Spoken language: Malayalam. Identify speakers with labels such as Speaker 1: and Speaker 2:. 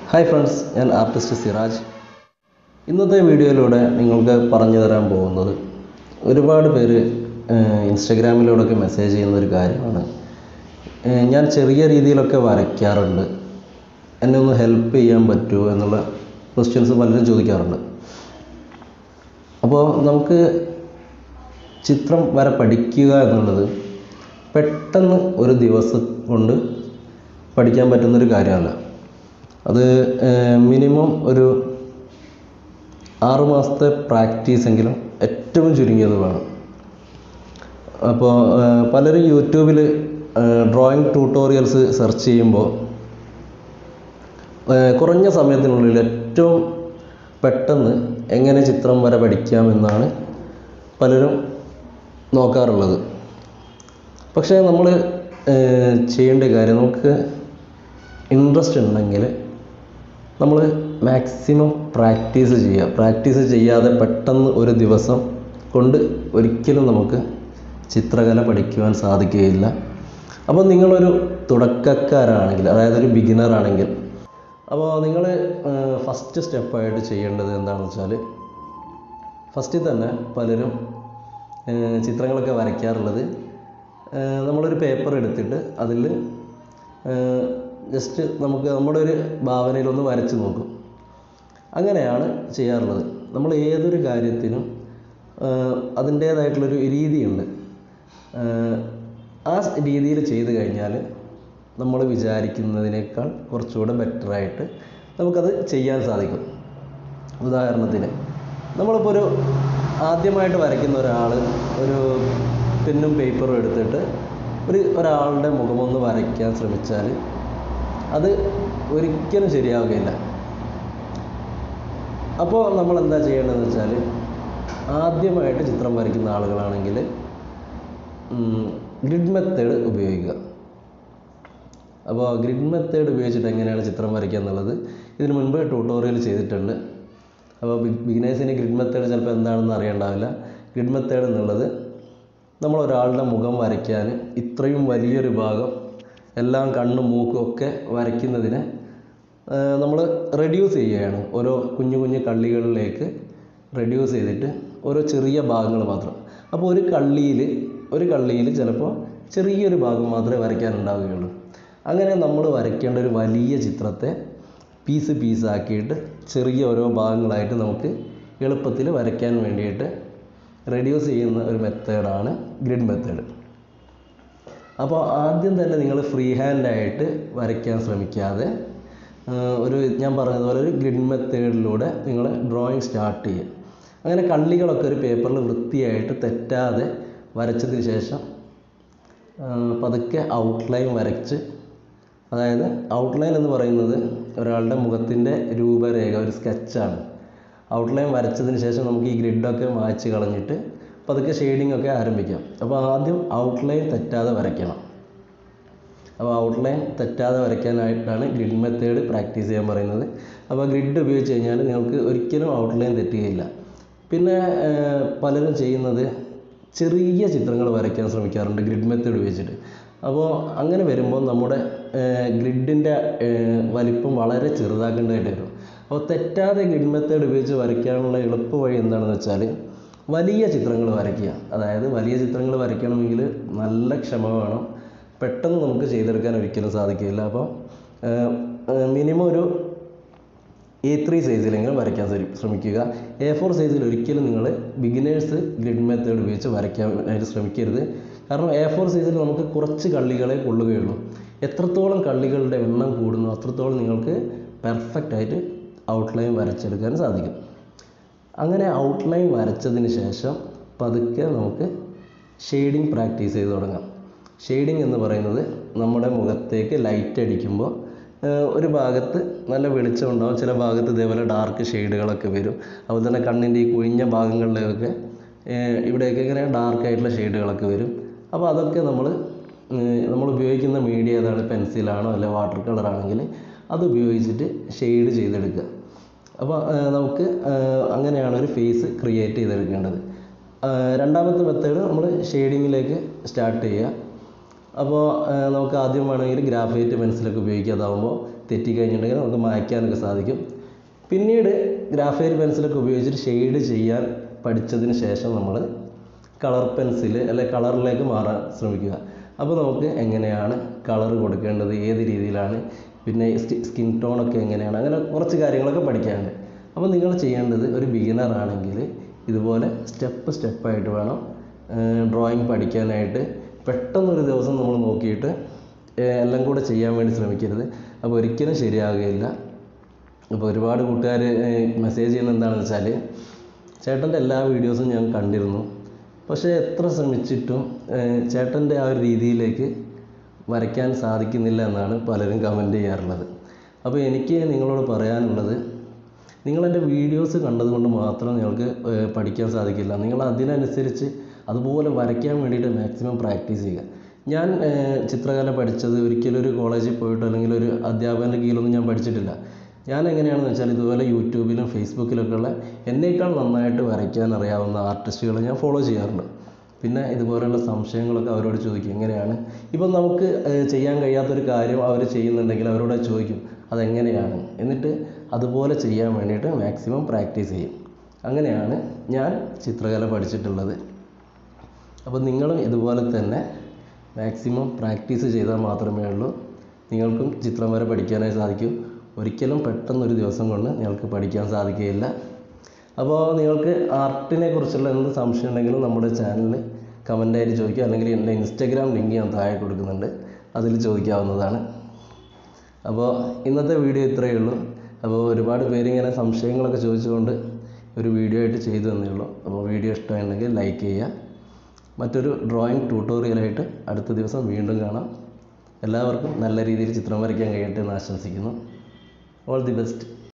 Speaker 1: ഹായ് ഫ്രണ്ട്സ് ഞാൻ ആർട്ടിസ്റ്റ് സിറാജ് ഇന്നത്തെ വീഡിയോയിലൂടെ നിങ്ങൾക്ക് പറഞ്ഞു തരാൻ പോകുന്നത് ഒരുപാട് പേര് ഇൻസ്റ്റഗ്രാമിലൂടെയൊക്കെ മെസ്സേജ് ചെയ്യുന്ന ഒരു കാര്യമാണ് ഏഹ് ഞാൻ ചെറിയ രീതിയിലൊക്കെ വരയ്ക്കാറുണ്ട് എന്നെ ഒന്ന് ഹെൽപ്പ് ചെയ്യാൻ പറ്റുമോ എന്നുള്ള ക്വസ്റ്റ്യൻസ് പലരും ചോദിക്കാറുണ്ട് അപ്പോൾ നമുക്ക് ചിത്രം വര പഠിക്കുക എന്നുള്ളത് പെട്ടെന്ന് ഒരു ദിവസം കൊണ്ട് പഠിക്കാൻ പറ്റുന്നൊരു കാര്യമല്ല അത് മിനിമം ഒരു ആറ് മാസത്തെ പ്രാക്ടീസ് എങ്കിലും ഏറ്റവും ചുരുങ്ങിയത് വേണം അപ്പോൾ പലരും യൂട്യൂബിൽ ഡ്രോയിങ് ട്യൂട്ടോറിയൽസ് സെർച്ച് ചെയ്യുമ്പോൾ ഏഹ് കുറഞ്ഞ സമയത്തിനുള്ളിൽ ഏറ്റവും പെട്ടെന്ന് എങ്ങനെ ചിത്രം വര പഠിക്കാമെന്നാണ് പലരും നോക്കാറുള്ളത് പക്ഷേ നമ്മൾ ചെയ്യേണ്ട കാര്യം നമുക്ക് ഇൻട്രസ്റ്റ് ഉണ്ടെങ്കിൽ നമ്മൾ മാക്സിമം പ്രാക്ടീസ് ചെയ്യുക പ്രാക്ടീസ് ചെയ്യാതെ പെട്ടെന്ന് ഒരു ദിവസം കൊണ്ട് ഒരിക്കലും നമുക്ക് ചിത്രകല പഠിക്കുവാൻ സാധിക്കുകയില്ല അപ്പോൾ നിങ്ങളൊരു തുടക്കക്കാരാണെങ്കിൽ അതായത് ഒരു ബിഗിനർ ആണെങ്കിൽ അപ്പോൾ നിങ്ങൾ ഫസ്റ്റ് സ്റ്റെപ്പായിട്ട് ചെയ്യേണ്ടത് എന്താണെന്ന് വെച്ചാൽ ഫസ്റ്റിൽ തന്നെ പലരും ഏഹ് ചിത്രങ്ങളൊക്കെ വരയ്ക്കാറുള്ളത് ഏഹ് നമ്മളൊരു പേപ്പർ എടുത്തിട്ട് അതിൽ ജസ്റ്റ് നമുക്ക് നമ്മുടെ ഒരു ഭാവനയിലൊന്ന് വരച്ച് നോക്കും അങ്ങനെയാണ് ചെയ്യാറുള്ളത് നമ്മൾ ഏതൊരു കാര്യത്തിനും ഏഹ് അതിൻ്റേതായിട്ടുള്ളൊരു രീതിയുണ്ട് ഏഹ് ആ രീതിയിൽ ചെയ്ത് കഴിഞ്ഞാൽ നമ്മൾ വിചാരിക്കുന്നതിനേക്കാൾ കുറച്ചുകൂടെ ബെറ്ററായിട്ട് നമുക്കത് ചെയ്യാൻ സാധിക്കും ഉദാഹരണത്തിന് നമ്മളിപ്പോൾ ഒരു ആദ്യമായിട്ട് വരയ്ക്കുന്ന ഒരാൾ ഒരു പെന്നും പേപ്പറും എടുത്തിട്ട് ഒരു ഒരാളുടെ മുഖമൊന്ന് വരയ്ക്കാൻ ശ്രമിച്ചാൽ അത് ഒരിക്കലും ശരിയാവുകയില്ല അപ്പോൾ നമ്മൾ എന്താ ചെയ്യേണ്ടതെന്ന് വെച്ചാൽ ആദ്യമായിട്ട് ചിത്രം വരയ്ക്കുന്ന ആളുകളാണെങ്കിൽ ഗ്രിഡ് മെത്തേഡ് ഉപയോഗിക്കുക അപ്പോൾ ഗ്രിഡ് മെത്തേഡ് ഉപയോഗിച്ചിട്ട് എങ്ങനെയാണ് ചിത്രം വരയ്ക്കുക എന്നുള്ളത് ഇതിന് മുൻപ് ട്യൂട്ടോറിയൽ ചെയ്തിട്ടുണ്ട് അപ്പോൾ ബിഗിനേഴ്സിന് ഗ്രിഡ് മെത്തേഡ് ചിലപ്പോൾ എന്താണെന്ന് അറിയണ്ടാവില്ല ഗ്രിഡ് മെത്തേഡ് എന്നുള്ളത് നമ്മൾ ഒരാളുടെ മുഖം വരയ്ക്കാൻ ഇത്രയും വലിയൊരു ഭാഗം എല്ലാം കണ്ണും മൂക്കും ഒക്കെ വരയ്ക്കുന്നതിന് നമ്മൾ റെഡ്യൂസ് ചെയ്യുകയാണ് ഓരോ കുഞ്ഞു കുഞ്ഞു കള്ളികളിലേക്ക് റെഡ്യൂസ് ചെയ്തിട്ട് ഓരോ ചെറിയ ഭാഗങ്ങൾ മാത്രം അപ്പോൾ ഒരു കള്ളിയിൽ ഒരു കള്ളിയിൽ ചിലപ്പോൾ ചെറിയൊരു ഭാഗം മാത്രമേ വരയ്ക്കാനുണ്ടാവുകയുള്ളൂ അങ്ങനെ നമ്മൾ വരയ്ക്കേണ്ട ഒരു വലിയ ചിത്രത്തെ പീസ് പീസാക്കിയിട്ട് ചെറിയ ഓരോ ഭാഗങ്ങളായിട്ട് നമുക്ക് എളുപ്പത്തിൽ വരയ്ക്കാൻ വേണ്ടിയിട്ട് റെഡ്യൂസ് ചെയ്യുന്ന ഒരു മെത്തേഡാണ് ഗ്രിഡ് മെത്തേഡ് അപ്പോൾ ആദ്യം തന്നെ നിങ്ങൾ ഫ്രീ ഹാൻഡായിട്ട് വരയ്ക്കാൻ ശ്രമിക്കാതെ ഒരു ഞാൻ പറഞ്ഞതുപോലെ ഒരു ഗ്രിഡ് മെത്തേഡിലൂടെ നിങ്ങൾ ഡ്രോയിങ് സ്റ്റാർട്ട് ചെയ്യുക അങ്ങനെ കള്ളികളൊക്കെ ഒരു പേപ്പറിൽ വൃത്തിയായിട്ട് തെറ്റാതെ വരച്ചതിന് ശേഷം പതുക്കെ ഔട്ട്ലൈൻ വരച്ച് അതായത് ഔട്ട്ലൈൻ എന്ന് പറയുന്നത് ഒരാളുടെ മുഖത്തിൻ്റെ രൂപരേഖ ഒരു സ്കെച്ചാണ് ഔട്ട്ലൈൻ വരച്ചതിന് ശേഷം നമുക്ക് ഈ ഗ്രിഡൊക്കെ മായ്ച്ച് കളഞ്ഞിട്ട് പതുക്കെ ഷെയ്ഡിംഗ് ഒക്കെ ആരംഭിക്കാം അപ്പോൾ ആദ്യം ഔട്ട്ലൈൻ തെറ്റാതെ വരയ്ക്കണം അപ്പോൾ ഔട്ട്ലൈൻ തെറ്റാതെ വരയ്ക്കാനായിട്ടാണ് ഗ്രിഡ് മെത്തേഡ് പ്രാക്ടീസ് ചെയ്യാൻ പറയുന്നത് അപ്പോൾ ഗ്രിഡ് ഉപയോഗിച്ച് കഴിഞ്ഞാൽ നിങ്ങൾക്ക് ഒരിക്കലും ഔട്ട്ലൈൻ തെറ്റുകയില്ല പിന്നെ പലരും ചെയ്യുന്നത് ചെറിയ ചിത്രങ്ങൾ വരയ്ക്കാൻ ശ്രമിക്കാറുണ്ട് ഗ്രിഡ് മെത്തേഡ് ഉപയോഗിച്ചിട്ട് അപ്പോൾ അങ്ങനെ വരുമ്പോൾ നമ്മുടെ ഗ്രിഡിൻ്റെ വലിപ്പം വളരെ ചെറുതാക്കേണ്ടതായിട്ട് വരും അപ്പോൾ തെറ്റാതെ ഗ്രിഡ് മെത്തേഡ് ഉപയോഗിച്ച് വരയ്ക്കാനുള്ള എളുപ്പ വഴി എന്താണെന്ന് വെച്ചാൽ വലിയ ചിത്രങ്ങൾ വരയ്ക്കുക അതായത് വലിയ ചിത്രങ്ങൾ വരയ്ക്കണമെങ്കിൽ നല്ല ക്ഷമ വേണം പെട്ടെന്ന് നമുക്ക് ചെയ്തെടുക്കാൻ ഒരിക്കലും സാധിക്കില്ല അപ്പോൾ മിനിമം ഒരു എ ത്രീ സൈസിലെങ്കിലും വരയ്ക്കാൻ ശ്രമിക്കുക എ ഫോർ സൈസിൽ ഒരിക്കലും നിങ്ങൾ ബിഗിനേഴ്സ് ഗ്രിഡ് മെത്തേഡ് ഉപയോഗിച്ച് വരയ്ക്കാനായിട്ട് ശ്രമിക്കരുത് കാരണം എ ഫോർ സൈസിൽ നമുക്ക് കുറച്ച് കള്ളികളെ കൊള്ളുകയുള്ളൂ എത്രത്തോളം കള്ളികളുടെ എണ്ണം കൂടുന്നു അത്രത്തോളം നിങ്ങൾക്ക് പെർഫെക്റ്റ് ആയിട്ട് ഔട്ട്ലൈൻ വരച്ചെടുക്കാൻ സാധിക്കും അങ്ങനെ ഔട്ട്ലൈൻ വരച്ചതിന് ശേഷം പതുക്കെ നമുക്ക് ഷെയ്ഡിങ് പ്രാക്ടീസ് ചെയ്ത് തുടങ്ങാം ഷെയ്ഡിങ് എന്ന് പറയുന്നത് നമ്മുടെ മുഖത്തേക്ക് ലൈറ്റ് അടിക്കുമ്പോൾ ഒരു ഭാഗത്ത് നല്ല വെളിച്ചം ഉണ്ടാവും ചില ഭാഗത്ത് ഇതേപോലെ ഡാർക്ക് ഷെയ്ഡുകളൊക്കെ വരും അതുപോലെ തന്നെ കണ്ണിൻ്റെ ഈ കുഴിഞ്ഞ ഭാഗങ്ങളിലൊക്കെ ഇവിടെയൊക്കെ ഇങ്ങനെ ഡാർക്ക് ആയിട്ടുള്ള ഷെയ്ഡുകളൊക്കെ വരും അപ്പോൾ അതൊക്കെ നമ്മൾ നമ്മൾ ഉപയോഗിക്കുന്ന മീഡിയ ഏതാണ് പെൻസിലാണോ അല്ലെ വാട്ടർ കളർ ആണെങ്കിൽ അത് ഉപയോഗിച്ചിട്ട് ഷെയ്ഡ് ചെയ്തെടുക്കുക അപ്പോൾ നമുക്ക് അങ്ങനെയാണ് ഒരു ഫേസ് ക്രിയേറ്റ് ചെയ്തെടുക്കേണ്ടത് രണ്ടാമത്തെ മെത്തേഡ് നമ്മൾ ഷെയ്ഡിങ്ങിലേക്ക് സ്റ്റാർട്ട് ചെയ്യുക അപ്പോൾ നമുക്ക് ആദ്യം വേണമെങ്കിൽ ഗ്രാഫൈറ്റ് പെൻസിലൊക്കെ ഉപയോഗിക്കുക അതാവുമ്പോൾ തെറ്റിക്കഴിഞ്ഞിട്ടുണ്ടെങ്കിൽ നമുക്ക് മായ്ക്കാനൊക്കെ സാധിക്കും പിന്നീട് ഗ്രാഫൈറ്റ് പെൻസിലൊക്കെ ഉപയോഗിച്ചിട്ട് ഷെയ്ഡ് ചെയ്യാൻ പഠിച്ചതിന് ശേഷം നമ്മൾ കളർ പെൻസിൽ അല്ലെ കളറിലേക്ക് മാറാൻ ശ്രമിക്കുക അപ്പോൾ നമുക്ക് എങ്ങനെയാണ് കളർ കൊടുക്കേണ്ടത് ഏത് രീതിയിലാണ് പിന്നെ സ്കിൻ ടോണൊക്കെ എങ്ങനെയാണ് അങ്ങനെ കുറച്ച് കാര്യങ്ങളൊക്കെ പഠിക്കാനുണ്ട് അപ്പോൾ നിങ്ങൾ ചെയ്യേണ്ടത് ഒരു ബിഗിനർ ആണെങ്കിൽ ഇതുപോലെ സ്റ്റെപ്പ് സ്റ്റെപ്പായിട്ട് വേണം ഡ്രോയിങ് പഠിക്കാനായിട്ട് പെട്ടെന്നൊരു ദിവസം നമ്മൾ നോക്കിയിട്ട് ഏഹ് എല്ലാം കൂടെ ചെയ്യാൻ വേണ്ടി ശ്രമിക്കരുത് അപ്പോൾ ഒരിക്കലും ശരിയാകുകയില്ല അപ്പോൾ ഒരുപാട് കൂട്ടുകാർ മെസ്സേജ് ചെയ്യുന്നത് എന്താണെന്ന് വെച്ചാൽ ചേട്ടൻ്റെ എല്ലാ വീഡിയോസും ഞാൻ കണ്ടിരുന്നു പക്ഷേ എത്ര ശ്രമിച്ചിട്ടും ഏഹ് ചേട്ടൻ്റെ ആ ഒരു രീതിയിലേക്ക് വരയ്ക്കാൻ സാധിക്കുന്നില്ല എന്നാണ് പലരും കമൻറ്റ് ചെയ്യാറുള്ളത് അപ്പോൾ എനിക്ക് നിങ്ങളോട് പറയാനുള്ളത് നിങ്ങളെൻ്റെ വീഡിയോസ് കണ്ടതുകൊണ്ട് മാത്രം നിങ്ങൾക്ക് ഏഹ് പഠിക്കാൻ സാധിക്കില്ല നിങ്ങൾ അതിനനുസരിച്ച് അതുപോലെ വരയ്ക്കാൻ വേണ്ടിയിട്ട് മാക്സിമം പ്രാക്ടീസ് ചെയ്യുക ഞാൻ ഏഹ് ചിത്രകല പഠിച്ചത് ഒരിക്കലും ഒരു കോളേജിൽ പോയിട്ടോ അല്ലെങ്കിൽ ഒരു അധ്യാപകൻ്റെ കീഴിലൊന്നും ഞാൻ പഠിച്ചിട്ടില്ല ഞാൻ എങ്ങനെയാണെന്ന് വെച്ചാൽ ഇതുപോലെ യൂട്യൂബിലും ഫേസ്ബുക്കിലൊക്കെ ഉള്ള എന്നേക്കാൾ നന്നായിട്ട് വരയ്ക്കാൻ അറിയാവുന്ന ആർട്ടിസ്റ്റുകളെ ഞാൻ ഫോളോ ചെയ്യാറുണ്ട് പിന്നെ ഇതുപോലെയുള്ള സംശയങ്ങളൊക്കെ അവരോട് ചോദിക്കും എങ്ങനെയാണ് ഇപ്പം നമുക്ക് ഏഹ് ചെയ്യാൻ കഴിയാത്തൊരു കാര്യം അവർ ചെയ്യുന്നുണ്ടെങ്കിൽ അവരോട് ചോദിക്കും അതെങ്ങനെയാണ് എന്നിട്ട് അതുപോലെ ചെയ്യാൻ വേണ്ടിയിട്ട് മാക്സിമം പ്രാക്ടീസ് ചെയ്യും അങ്ങനെയാണ് ഞാൻ ചിത്രകല പഠിച്ചിട്ടുള്ളത് അപ്പോൾ നിങ്ങളും ഇതുപോലെ തന്നെ മാക്സിമം പ്രാക്ടീസ് ചെയ്താൽ മാത്രമേ ഉള്ളൂ നിങ്ങൾക്കും ചിത്രം വരെ പഠിക്കാനായി സാധിക്കൂ ഒരിക്കലും പെട്ടെന്നൊരു ദിവസം കൊണ്ട് നിങ്ങൾക്ക് പഠിക്കാൻ സാധിക്കുകയില്ല അപ്പോൾ നിങ്ങൾക്ക് ആർട്ടിനെ കുറിച്ചുള്ള എന്ത് സംശയം ഉണ്ടെങ്കിലും നമ്മുടെ ചാനലിൽ കമൻ്റായിട്ട് ചോദിക്കുക അല്ലെങ്കിൽ എൻ്റെ ഇൻസ്റ്റാഗ്രാം ലിങ്ക് ഞാൻ താഴെ കൊടുക്കുന്നുണ്ട് അതിൽ ചോദിക്കാവുന്നതാണ് അപ്പോൾ ഇന്നത്തെ വീഡിയോ ഇത്രയേ ഉള്ളൂ അപ്പോൾ ഒരുപാട് പേര് ഇങ്ങനെ സംശയങ്ങളൊക്കെ ചോദിച്ചുകൊണ്ട് ഒരു വീഡിയോ ആയിട്ട് ചെയ്തു തന്നേ ഉള്ളൂ അപ്പോൾ വീഡിയോ ഇഷ്ടമായിട്ടുണ്ടെങ്കിൽ ലൈക്ക് ചെയ്യുക മറ്റൊരു ഡ്രോയിങ് ട്യൂട്ടോറിയലായിട്ട് അടുത്ത ദിവസം വീണ്ടും കാണാം എല്ലാവർക്കും നല്ല രീതിയിൽ ചിത്രം വരയ്ക്കാൻ കഴിയട്ടെ എന്ന് ആശംസിക്കുന്നു ഓൾ ദി ബെസ്റ്റ്